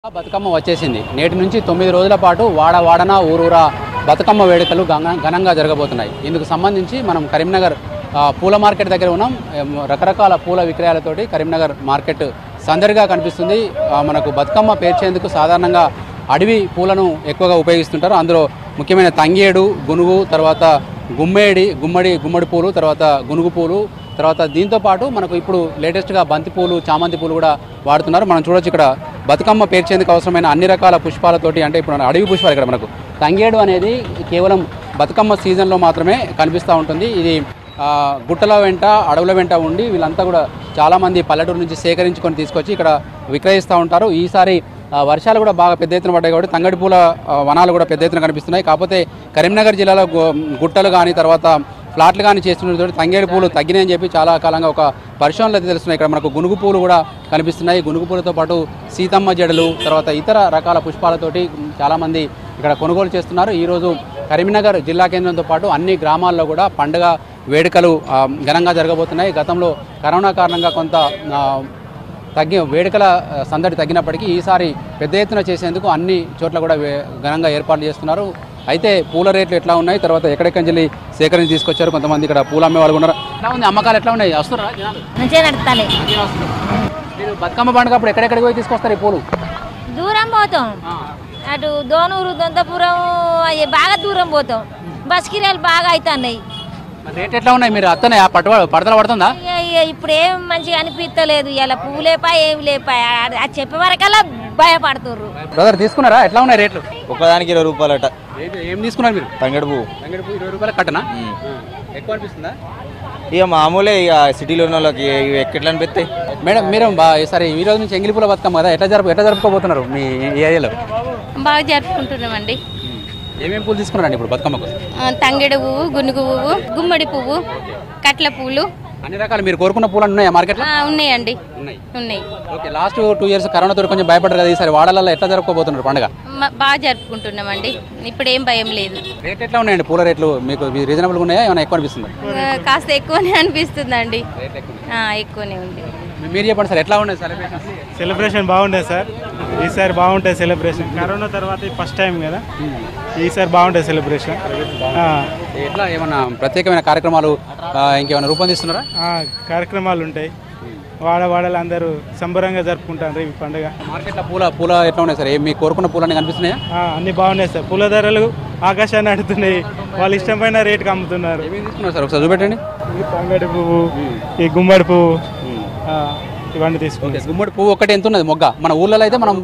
బతుకమ్మ వచ్చేసింది నేటి నుంచి తొమ్మిది రోజుల పాటు వాడ వాడన ఊరూరా బతుకమ్మ వేడుకలు ఘన- ఘనంగా జరగబోతున్నాయి ఇందుకు సంబంధించి మనం కరీంనగర్ ఆ, పూల మార్కెట్ దగ్గర ఉన్నాం ఏం, రకరకాల పూల విక్రయాలతోటి కరీంనగర్ మార్కెట్ సందడిగా కనిపిస్తుంది ఆ, మనకు బతుకమ్మ పేర్చేందుకు సాధారణంగా అడవి పూలను ఎక్కువగా ఉపయోగిస్తుంటారు అందులో ముఖ్యమైన తంగేడు గునుగు తర్వాత గుమ్మేడి గుమ్మడి గుమ్మడి పూలు తర్వాత గునుగు పూలు తర్వాత దీంతో పాటు మనకు ఇప్పుడు లేటెస్ట్గా బంతి పూలు చామంతి పూలు కూడా వాడుతున్నారు మనం చూడొచ్చు ఇక్కడ బతుకమ్మ పేర్చేందుకు అవసరమైన అన్ని రకాల పుష్పాలతోటి అంటే ఇప్పుడు మన అడవి పుష్పాలు ఇక్కడ మనకు తంగేడు అనేది కేవలం బతుకమ్మ సీజన్లో మాత్రమే కనిపిస్తూ ఉంటుంది ఇది ఆ, గుట్టల వెంట అడవుల వెంట ఉండి వీళ్ళంతా కూడా చాలామంది పల్లెటూరు నుంచి సేకరించుకొని తీసుకొచ్చి ఇక్కడ విక్రయిస్తూ ఉంటారు ఈసారి ఆ, వర్షాలు కూడా బాగా పెద్ద ఎత్తున పడ్డాయి కాబట్టి తంగడి పూల ఆ, వనాలు కూడా పెద్ద ఎత్తున కనిపిస్తున్నాయి కాకపోతే కరీంనగర్ జిల్లాలో గు- గుట్టలు కానీ తర్వాత ఫ్లాట్లు కానీ చేస్తున్నటువంటి తంగేడు పూలు తగ్గినాయని చెప్పి చాలా కాలంగా ఒక పరిశోధనలు అయితే తెలుస్తున్నాయి ఇక్కడ మనకు గునుగు పూలు కూడా కనిపిస్తున్నాయి గునుగు పూలతో పాటు సీతమ్మ జడలు తర్వాత ఇతర రకాల పుష్పాలతోటి చాలామంది ఇక్కడ కొనుగోలు చేస్తున్నారు ఈరోజు కరీంనగర్ జిల్లా కేంద్రంతో పాటు అన్ని గ్రామాల్లో కూడా పండుగ వేడుకలు ఆ, ఘనంగా జరగబోతున్నాయి గతంలో కరోనా కారణంగా కొంత ఆ, తగ్గి వేడుకల ఆ, సందడి తగ్గినప్పటికీ ఈసారి పెద్ద ఎత్తున చేసేందుకు అన్ని చోట్ల కూడా వే- ఘనంగా ఏర్పాట్లు చేస్తున్నారు అయితే పూల రేట్లు ఎట్లా ఉన్నాయి తర్వాత ఎక్కడెక్కడి నుంచి సేకరించి తీసుకొచ్చారు కొంతమంది ఇక్కడ పూలు అమ్మే వాళ్ళు ఉన్నారు ఎట్లా ఉంది అమ్మకాలు ఎట్లా ఉన్నాయి వస్తున్నారా జనాలు మంచిగా నడుస్తాలి మంచిగా వస్తున్నారు. మీరు బతుకమ్మ పండుగ అప్పుడు ఎక్కడెక్కడికి పోయి తీసుకొస్తారు ఈ పూలు దూరం పోతాం అటు దోనూరు దొంతపురం అవి బాగా దూరం పోతాం బస్ కిరాయిలు బాగా అవుతున్నాయి మరి రేట్ ఎట్లా ఉన్నాయి మీరు అత్తనే పట్టు పడతల పడుతుందా ఇక ఇక ఇప్పుడు ఏం మంచిగా అనిపిస్తలేదు ఇలా పువ్వు లేపా ఏం లేపా అది అది చెప్పే వరకల్లా భయపడుతుర్రు బ్రదర్ తీసుకున్నారా ఎట్లా ఉన్నాయి రేట్లు ఒకదానికి ఇరవై రూపాయలట ఏ- ఏం తీసుకున్నారు మీరు తంగడు పువ్వు తంగడి పువ్వు ఇరవై రూపాయలు కట్టనా ఎక్కువ అనిపిస్తుందా ఇక మామూలే ఇక సిటీలో ఉన్న వాళ్ళకి ఇవి ఎట్లా అనిపిస్తాయి మేడం మీరు బా ఈసారి ఈ రోజు నుంచి ఎంగిలి పూల బతుకమ్మ కదా ఎట్లా జరుపు ఎట్లా జరుపుకోబోతున్నారు మీ ఏరియాలో బాగా జరుపుకుంటున్నామండి ఏమేమి పూలు తీసుకున్నారండి ఇప్పుడు బతుకమ్మకు ఆ, తంగెడు పువ్వు గునుగు పువ్వు గుమ్మడి పువ్వు కట్ల పువ్వులు అన్ని రకాలు మీరు కోరుకున్న పూలు ఉన్నాయా మార్కెట్లో ఆ, ఉన్నాయండి ఉన్నాయి ఉన్నాయి okay last two years corona తోటి కొంచెం భయపడ్డారు కదా ఈసారి వాడలలో ఎట్లా జరుపుకోబోతున్నారు పండుగ మ- బాగా జరుపుకుంటున్నామండి ఇప్పుడు ఏం భయం లేదు రేట్ ఎట్లా ఉన్నాయండి పూల రేట్లు మీకు రీజనబుల్గా ఉన్నాయా ఏమైనా ఎక్కువ అనిపిస్తుంది ఆ, కాస్త ఎక్కువనే అనిపిస్తుందండి ఆ, ఎక్కువనే ఉంది మీరు చెప్పండి సార్ ఎట్లా ఉన్నాయి సెలబ్రేషన్స్ సెలబ్రేషన్ బాగుండే సార్ ఈసారి బాగుంటుంది సెలబ్రేషన్ కరోనా తర్వాత ఇది ఫస్ట్ టైం కదా ఈసారి బాగుంటుంది సెలబ్రేషన్ ఆ, ఎట్లా ఏమన్నా ప్రత్యేకమైన కార్యక్రమాలు ఆ, ఇంకేమైనా రూపొందిస్తున్నారా ఆ, కార్యక్రమాలు ఉంటాయి వాడ వాడలు అందరూ సంబరంగా జరుపుకుంటారు ఈ పండుగ మార్కెట్లో పూల పూల ఎట్లా ఉన్నాయి సార్ ఏం మీకు కోరుకున్న పూలన్నీ కనిపిస్తున్నాయా ఆ, అన్నీ బాగున్నాయి సార్ పూల ధరలు ఆకాశాన్ని అడుగుతున్నాయి వాళ్ళు ఇష్టమైన రేటుకి అమ్ముతున్నారు ఏమేమి తీసుకున్నారు సార్ ఒకసారి చూపెట్టండి ఈ తంగడి పువ్వు ఈ గుమ్మడి పువ్వు ఆ, ఇవన్నీ తీసుకుంటారు గుమ్మడి పువ్వు ఒకటి ఎంత ఉన్నది మొగ్గ మన ఊర్లలో అయితే మనం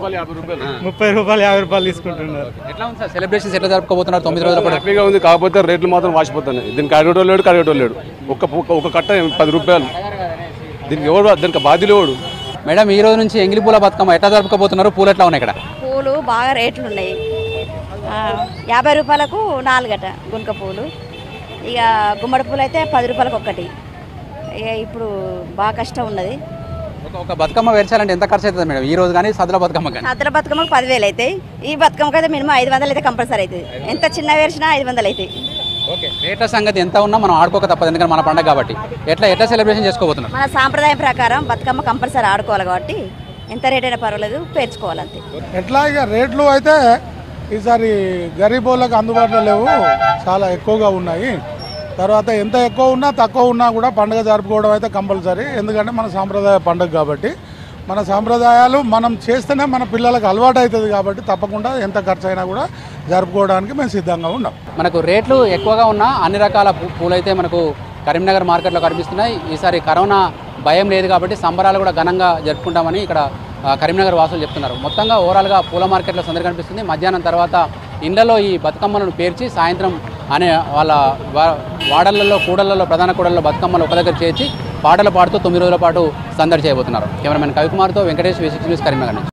ముప్పై రూపాయలు యాభై రూపాయలు తీసుకుంటున్నారు ఎట్లా ఉంది సార్ సెలబ్రేషన్స్ ఎట్లా జరుపుకోబోతున్నారు తొమ్మిది రోజుల పాటు హ్యాపీగా ఉంది కాకపోతే రేట్లు మాత్రం వాసిపోతున్నాయి దీనికి అడిగేటోళ్ళు లేడు కడిగేటోళ్ళు లేడు ఒక్క ఒక్క- ఒక కట్ట పది రూపాయలు దీనికి ఎవడు దీనికి బాధ్యులు ఎవడు మేడం ఈ రోజు నుంచి ఎంగిలి పూల బతుకమ్మ ఎట్లా జరుపుకోబోతున్నారు పూలు ఎట్లా ఉన్నాయి ఇక్కడ పూలు బాగా రేట్లు ఉన్నాయి ఆ, యాభై రూపాయలకు నాలుగట గుంక పూలు ఇక గుమ్మడి పూలు అయితే పది రూపాయలకు ఒక్కటి ఇక ఇప్పుడు బాగా కష్టం ఉన్నది ఒక ఒక బతుకమ్మ వేర్చాలంటే ఎంత ఖర్చు అవుతుంది మేడం ఈ రోజు కానీ సద్దుల బతుకమ్మ కానీ సద్దుల బతుకమ్మకు పదివేలు అవుతాయి ఈ బతుకమ్మకి అయితే మినిమం ఐదు వందలు అయితే కంపల్సరీ అవుతుంది ఎంత చిన్న వేసినా ఐదు వందలు అవుతాయి ఓకే రేట్ల సంగతి ఎంత ఉన్నా మనం ఆడుకోక తప్పదు ఎందుకంటే మన పండగ కాబట్టి ఎట్లా ఎట్లా సెలబ్రేషన్ చేసుకోబోతున్నారు మన సాంప్రదాయం ప్రకారం బతుకమ్మ కంపల్సరీ ఆడుకోవాలి కాబట్టి ఎంత రేట్ అయినా పర్వాలేదు పేర్చుకోవాలంతే ఎట్లా ఇక రేట్లు అయితే ఈసారి గరీబ్ వాళ్ళకి అందుబాటులో లేవు చాలా ఎక్కువగా ఉన్నాయి తర్వాత ఎంత ఎక్కువ ఉన్నా తక్కువ ఉన్నా కూడా పండుగ జరుపుకోవడం అయితే కంపల్సరీ ఎందుకంటే మన సాంప్రదాయ పండుగ కాబట్టి మన సాంప్రదాయాలు మనం చేస్తేనే మన పిల్లలకు అలవాటు అవుతుంది కాబట్టి తప్పకుండా ఎంత ఖర్చు అయినా కూడా జరుపుకోవడానికి మేము సిద్ధంగా ఉన్నాం మనకు రేట్లు ఎక్కువగా ఉన్నా అన్ని రకాల పూ- పూలైతే మనకు కరీంనగర్ మార్కెట్లో కనిపిస్తున్నాయి ఈసారి కరోనా భయం లేదు కాబట్టి సంబరాలు కూడా ఘనంగా జరుపుకుంటామని ఇక్కడ ఆ, కరీంనగర్ వాసులు చెప్తున్నారు మొత్తంగా ఓవరాల్గా పూల మార్కెట్లో సందడి కనిపిస్తుంది మధ్యాహ్నం తర్వాత ఇండ్లలో ఈ బతుకమ్మలను పేర్చి సాయంత్రం అనే వాళ్ళ వా- వాడలలో కూడళ్లలో ప్రధాన కూడళ్లలో బతుకమ్మలు ఒక దగ్గర చేర్చి పాటలు పాడుతూ తొమ్మిది రోజుల పాటు సందడి చేయబోతున్నారు కెమెరామెన్ కవికుమార్తో వెంకటేష్ విసిక్స్ న్యూస్ కరీంనగర్ నుంచి